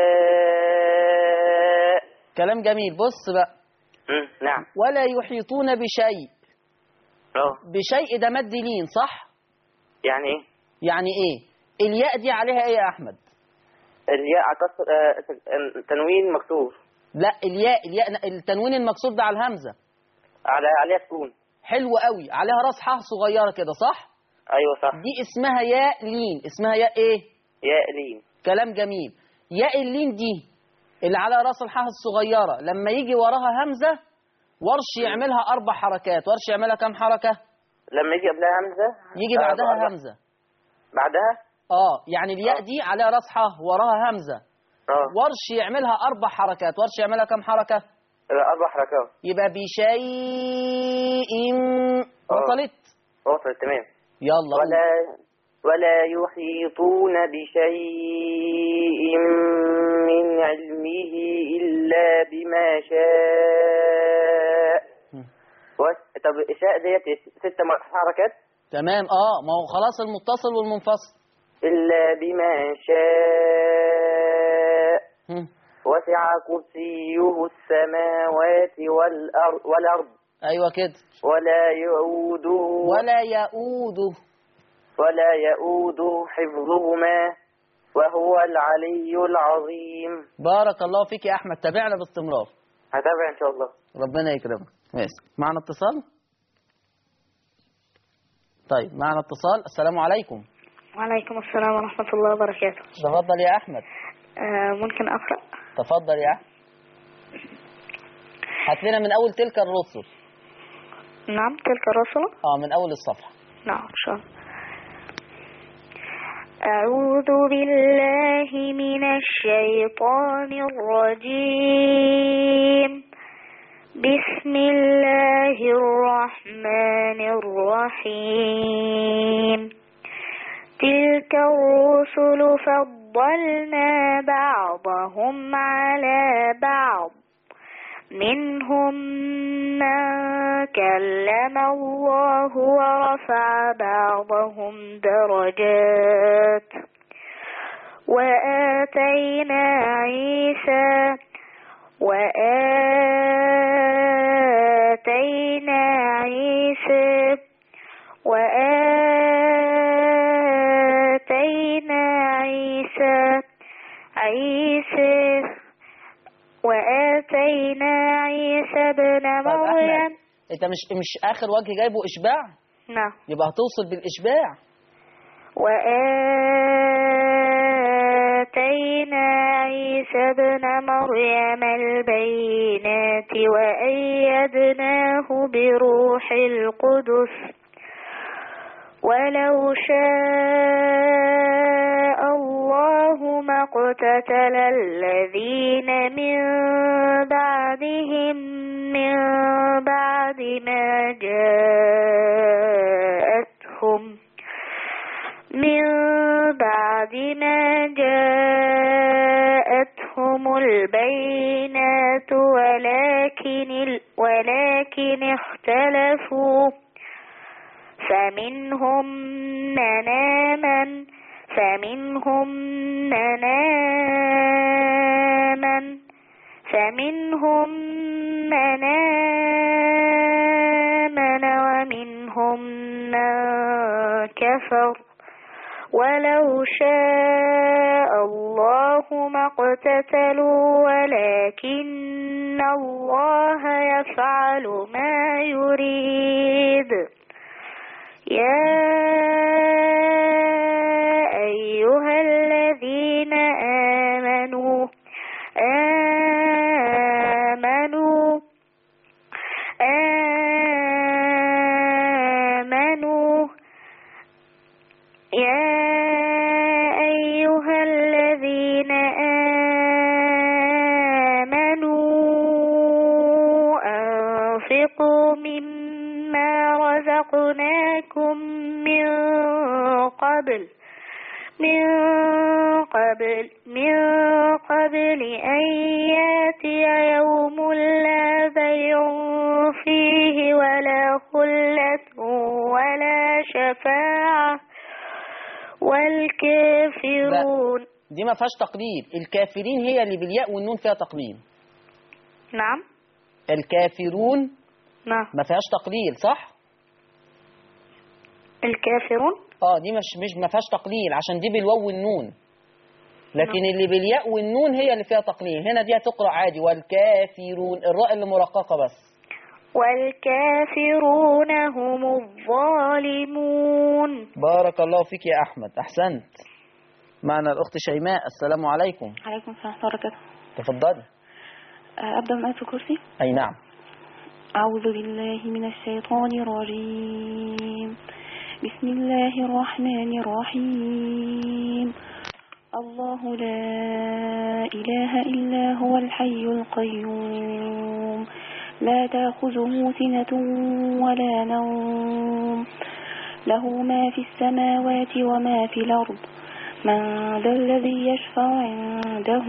شاء كلام جميل بص بقى مم، نعم ولا يحيطون بشيء اه بشيء ده مد لين صح يعني ايه يعني ايه الياء دي عليها ايه يا احمد الياء كسر آه، تنوين مكسور لا الياء الياء التنوين المكسور ده على الهمزه على عليها سكون حلو قوي عليها راس حاء صغيره كده صح ايوه صح دي اسمها ياء لين اسمها ياء ايه ياء لين كلام جميل ياء اللين دي اللي على راس الحاء الصغيره لما يجي وراها همزه ورش يعملها اربع حركات ورش يعملها كام حركه لما يجي قبلها همزه يجي آه، بعدها أربع- همزه بعدها اه يعني الياء آه. دي عليها راس حاء وراها همزه اه ورش يعملها اربع حركات ورش يعملها كام حركه اربع حركات يبقى بشيء وصلت وصلت تمام يلا قول. ولا ولا يحيطون بشيء من علمه إلا بما شاء مم. وس- طب شاء ديت ست م- حركات تمام اه ما هو خلاص المتصل والمنفصل إلا بما شاء هم. وسع كرسيه السماوات والأرض, والأرض ايوه كده ولا يؤود ولا يؤوده ولا يؤود حفظهما وهو العلي العظيم بارك الله فيك يا احمد تابعنا باستمرار هتابع ان شاء الله ربنا يكرمك ماشي معنا اتصال طيب معنا اتصال السلام عليكم وعليكم السلام ورحمة الله وبركاته تفضل يا احمد آه ممكن أقرأ تفضل يا احمد هات لنا من اول تلك الرسل نعم تلك الرسل اه من اول الصفحه نعم إن شاء الله أعوذ بالله من الشيطان الرجيم بسم الله الرحمن الرحيم تلك الرسل فضلنا بعضهم على بعض منهم من كلم الله ورفع بعضهم درجات وآتينا عيسى وآتينا عيسى وآتينا عيسى عيسى وآتينا عيسى ابن طيب مريم احمد انت مش مش اخر وجه جايبه اشباع نعم يبقى هتوصل بالاشباع وآتينا عيسى ابن مريم البينات وأيدناه بروح القدس ولو شاء الله ما اقتتل الذين من بعدهم من بعد ما جاءتهم من بعد ما جاءتهم البينات ولكن ال- ولكن اختلفوا فمنهم من آمن فمنهم من آمن فمنهم من آمن ومنهم من كفر ولو شاء الله ما اقتتلوا ولكن الله يفعل ما يريد يا أيها الذين آمنوا آمنوا آمنوا يا أيها الذين آمنوا أنفقوا مما رزقناكم من قبل من قبل من قبل أن ياتي يوم لا بيع فيه ولا خلة ولا شفاعة والكافرون دي ما فيهاش تقليل الكافرين هي اللي بالياء والنون فيها تقليل نعم الكافرون نعم ما فيهاش تقليل صح الكافرون اه دي مش مش ما فيهاش تقليل عشان دي بالواو والنون لكن اللي بالياء والنون هي اللي فيها تقليل هنا دي هتقرا عادي والكافرون الراء اللي مرققه بس والكافرون هم الظالمون بارك الله فيك يا احمد احسنت معنا الاخت شيماء السلام عليكم عليكم السلام ورحمة الله وبركاته تفضلي آه، أبدأ من آية الكرسي اي نعم أعوذ بالله من الشيطان الرجيم بسم الله الرحمن الرحيم الله لا إله إلا هو الحي القيوم لا تأخذه سنة ولا نوم له ما في السماوات وما في الأرض من ذا الذي يشفع عنده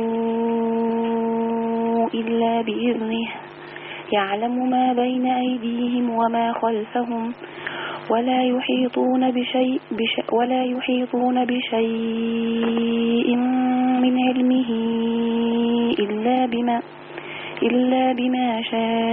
إلا بإذنه يعلم ما بين أيديهم وما خلفهم ولا يحيطون بشيء, بشيء ولا يحيطون بشيء من علمه إلا بما إلا بما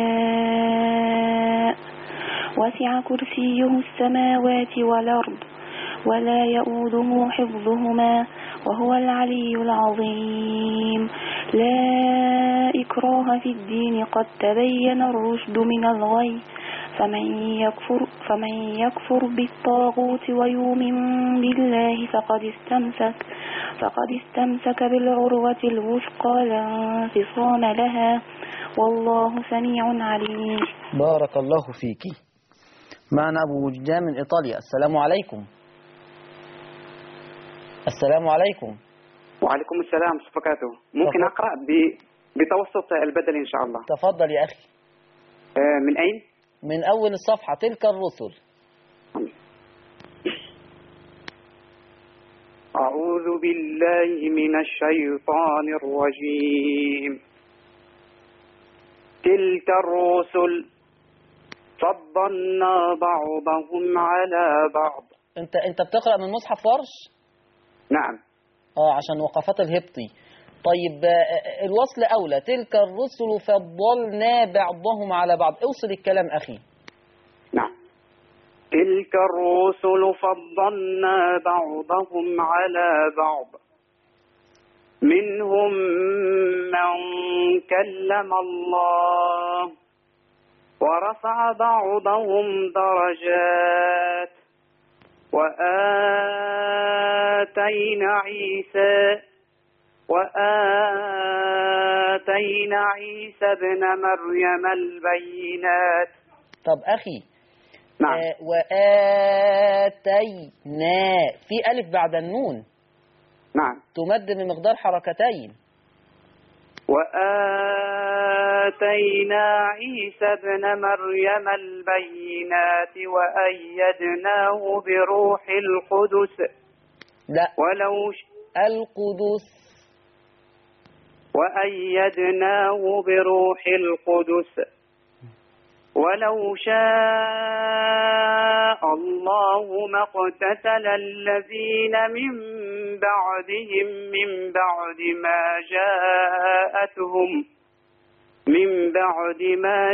شاء وسع كرسيه السماوات والأرض ولا يؤوده حفظهما وهو العلي العظيم لا إكراه في الدين قد تبين الرشد من الغي فمن يكفر, فمن يكفر بالطاغوت ويؤمن بالله فقد استمسك فقد استمسك بالعروة الوثقى لا انفصام لها والله سميع عليم بارك الله فيك معنا أبو وجدان من إيطاليا السلام عليكم السلام عليكم وعليكم السلام ورحمة الله وبركاته ممكن تفضل. أقرأ ب- بتوسط البدل إن شاء الله تفضل يا أخي آه، من أين؟ من أول الصفحة تلك الرسل أعوذ بالله من الشيطان الرجيم تلك الرسل فضلنا بعضهم على بعض أنت أنت بتقرأ من مصحف ورش نعم اه عشان وقفات الهبطي طيب آه، الوصل أولى تلك الرسل فضلنا بعضهم على بعض اوصل الكلام أخي نعم تلك الرسل فضلنا بعضهم على بعض منهم من كلم الله ورفع بعضهم درجات وآتينا عيسى وآتينا عيسى ابن مريم البينات طب أخي نعم آه، وآتينا في ألف بعد النون نعم تمد بمقدار حركتين وآتينا عيسى ابن مريم البينات وأيدناه بروح القدس لا ولو ش- القدس وأيدناه بروح القدس ولو شاء الله ما اقتتل الذين من بعدهم من بعد ما جاءتهم من بعد ما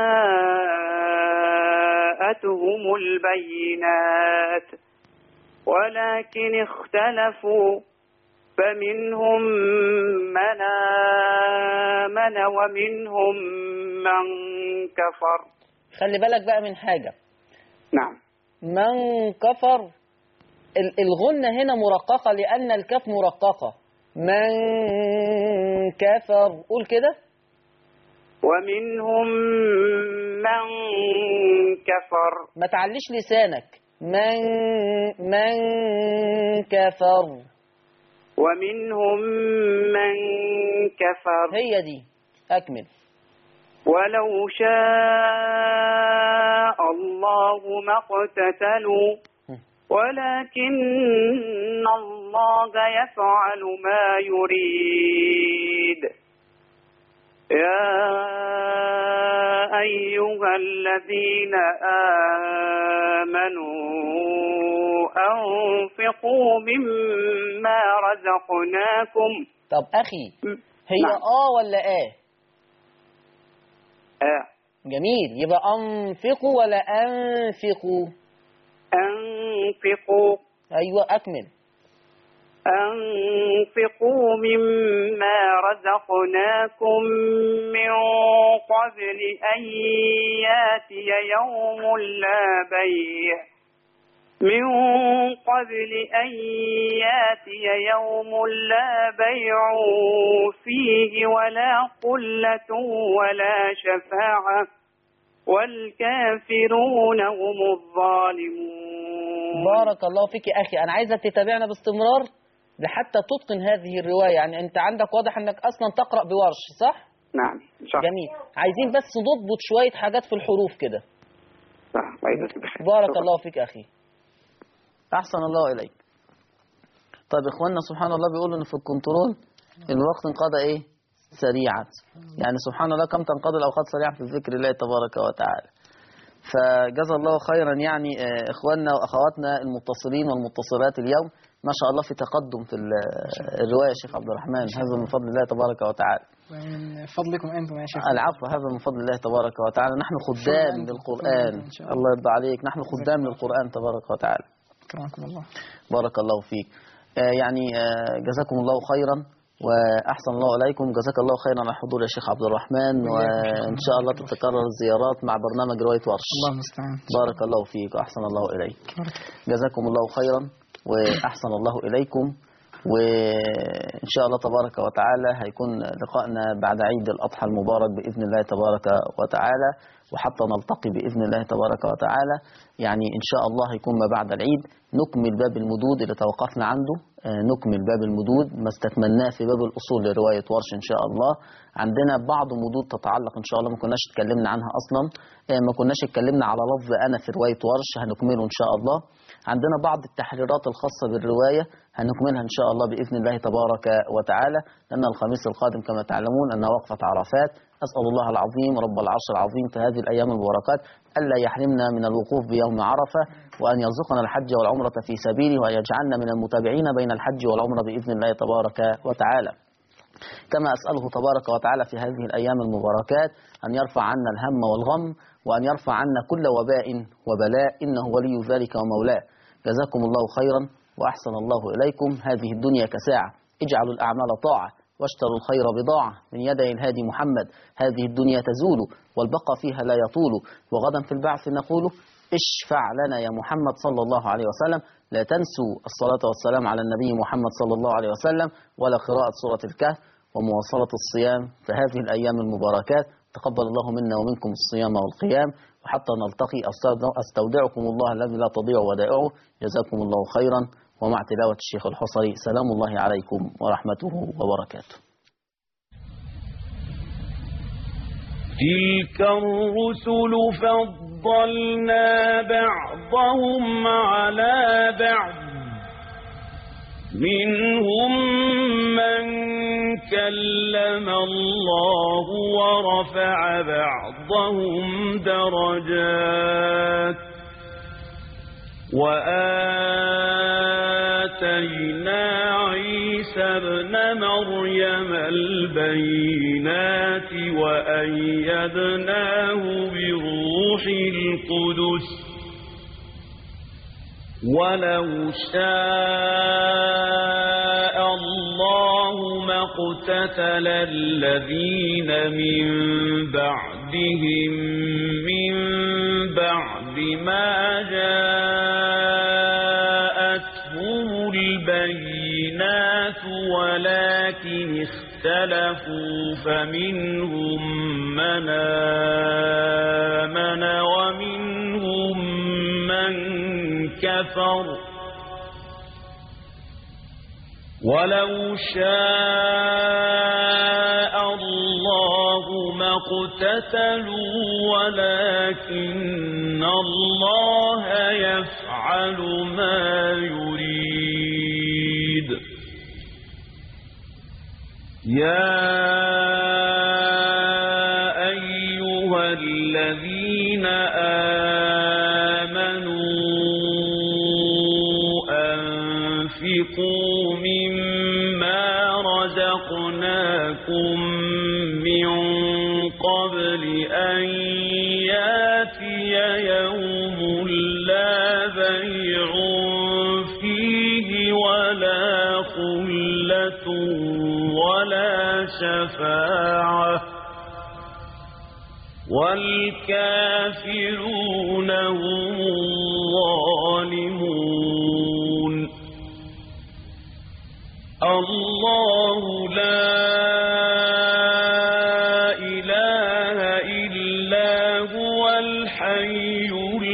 جاءتهم البينات ولكن اختلفوا فمنهم من آمن ومنهم من كفر خلي بالك بقى من حاجة نعم من كفر ال- الغنة هنا مرققة لأن الكاف مرققة من كفر قول كده ومنهم من كفر ما تعليش لسانك من من كفر ومنهم من كفر هي دي أكمل ولو شاء الله ما اقتتلوا ولكن الله يفعل ما يريد يا أيها الذين آمنوا أنفقوا مما رزقناكم طب أخي هي نعم. آه ولا آه آه جميل يبقى أنفقوا ولا أنفقوا أنفقوا أيوة أكمل أنفقوا مما رزقناكم من قبل أن ياتي يوم لا بيع من قبل أن ياتي يوم لا بيع فيه ولا قلة ولا شفاعة والكافرون هم الظالمون بارك الله فيك يا أخي أنا عايزك تتابعنا باستمرار لحتى تتقن هذه الرواية يعني أنت عندك واضح أنك أصلا تقرأ بورش صح؟ نعم إن شاء الله جميل عايزين بس نضبط شوية حاجات في الحروف كده صح الله يجزاك بخير. بارك شكراً. الله فيك أخي أحسن الله إليك طيب إخواننا سبحان الله بيقولوا إن في الكنترول الوقت انقضى إيه سريعا يعني سبحان الله كم تنقضي الأوقات سريعا في ذكر الله تبارك وتعالى فجزا الله خيرا يعني آه، إخواننا وأخواتنا المتصلين والمتصلات اليوم ما شاء الله في تقدم في ال- الرواية يا شيخ عبد الرحمن هذا من فضل الله تبارك وتعالى من فضلكم أنتم يا شيخ العفو هذا من فضل الله تبارك وتعالى نحن خدام أنتم. للقرآن شكراً إن شاء الله. الله يرضى عليك نحن خدام للقرآن تبارك وتعالى أكرمكم الله بارك الله فيك آه، يعني آه، جزاكم الله خيرا وأحسن الله إليكم جزاك الله خيرا على الحضور يا شيخ عبد الرحمن وإن شاء الله تتكرر الزيارات مع برنامج رواية ورش الله المستعان بارك الله فيك وأحسن الله إليك جزاكم الله خيرا وأحسن الله إليكم وإن شاء الله تبارك وتعالى هيكون لقائنا بعد عيد الأضحى المبارك بإذن الله تبارك وتعالى وحتى نلتقي بإذن الله تبارك وتعالى يعني إن شاء الله هيكون ما بعد العيد نكمل باب المدود اللي توقفنا عنده آه، نكمل باب المدود ما استكملناه في باب الأصول لرواية ورش إن شاء الله عندنا بعض مدود تتعلق إن شاء الله ما كناش اتكلمنا عنها أصلا آه، ما كناش اتكلمنا على لفظ أنا في رواية ورش هنكمله إن شاء الله عندنا بعض التحريرات الخاصة بالرواية هنكملها إن شاء الله بإذن الله تبارك وتعالى لأن الخميس القادم كما تعلمون أنها وقفة عرفات أسأل الله العظيم رب العرش العظيم في هذه الأيام المباركات ألا يحرمنا من الوقوف بيوم عرفة وأن يرزقنا الحج والعمرة في سبيله وأن يجعلنا من المتابعين بين الحج والعمرة بإذن الله تبارك وتعالى كما أسأله تبارك وتعالى في هذه الأيام المباركات أن يرفع عنا الهم والغم وأن يرفع عنا كل وباء وبلاء إنه ولي ذلك ومولاه جزاكم الله خيرا وأحسن الله إليكم هذه الدنيا كساعة اجعلوا الأعمال طاعة واشتروا الخير بضاعة من يدي الهادي محمد هذه الدنيا تزول والبقى فيها لا يطول وغدا في البعث نقول اشفع لنا يا محمد صلى الله عليه وسلم لا تنسوا الصلاة والسلام على النبي محمد صلى الله عليه وسلم ولا قراءة سورة الكهف ومواصلة الصيام في هذه الأيام المباركات تقبل الله منا ومنكم الصيام والقيام وحتى نلتقي أستودع- أستودعكم الله الذي لا تضيع ودائعه جزاكم الله خيرا ومع تلاوة الشيخ الحصري سلام الله عليكم ورحمته وبركاته تلك الرسل فضلنا بعضهم على بعض منهم من كلم الله ورفع بعضهم درجات وآتينا عيسى ابن مريم البينات وأيدناه بروح القدس ولو شاء الله ما اقتتل الذين من بعدهم من بعد ما جاءتهم البينات ولكن اختلفوا فمنهم من آمن ومنهم من كفر ولو شاء الله ما اقتتلوا ولكن الله يفعل ما يريد يا أيها الذين آمنوا أنفقوا مما رزقناكم من قبل أن ياتي يوم لا بيع فيه ولا خلة ولا شفاعة والكافرون هم الظالمون الله لا إله إلا هو الحي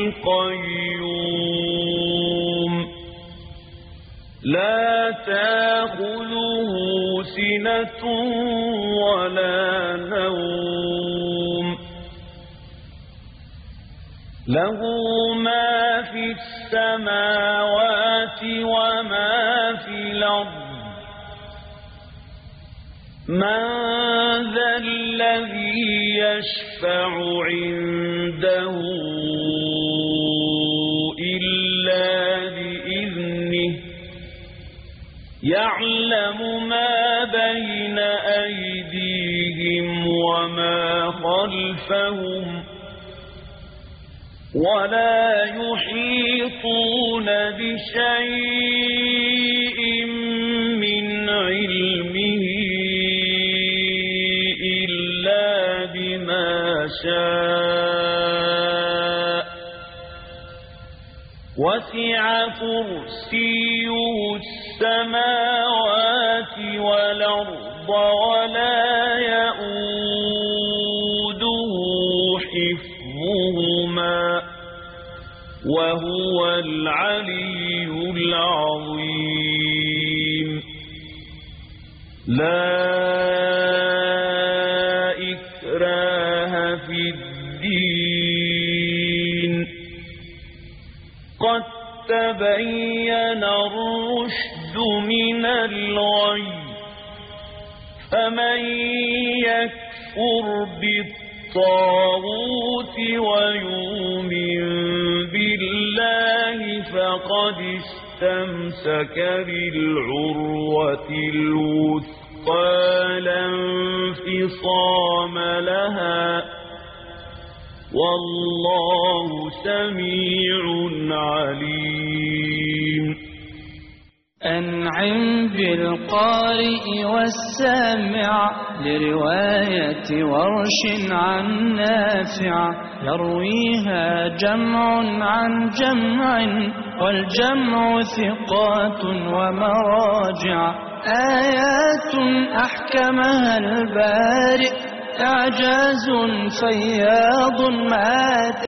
القيوم لا تأخذه سنة ولا نوم له ما في السماوات وما في الأرض من ذا الذي يشفع عنده إلا بإذنه يعلم ما بين أيديهم أيديهم وما خلفهم ولا يحيطون بشيء من علمه إلا بما شاء وسع كرسيه السماوات والأرض ولا يؤوده حفظهما وهو العلي العظيم لا إكراه في الدين قد تبين الرشد من الغي فمن يكفر بالطاغوت ويؤمن بالله فقد استمسك بالعروة الوثقى لا انفصام لها والله سميع عليم أنعم بالقارئ والسامع لرواية ورش عن نافع يرويها جمع عن جمع والجمع ثقات ومراجع آيات أحكمها البارئ إعجاز فياض مات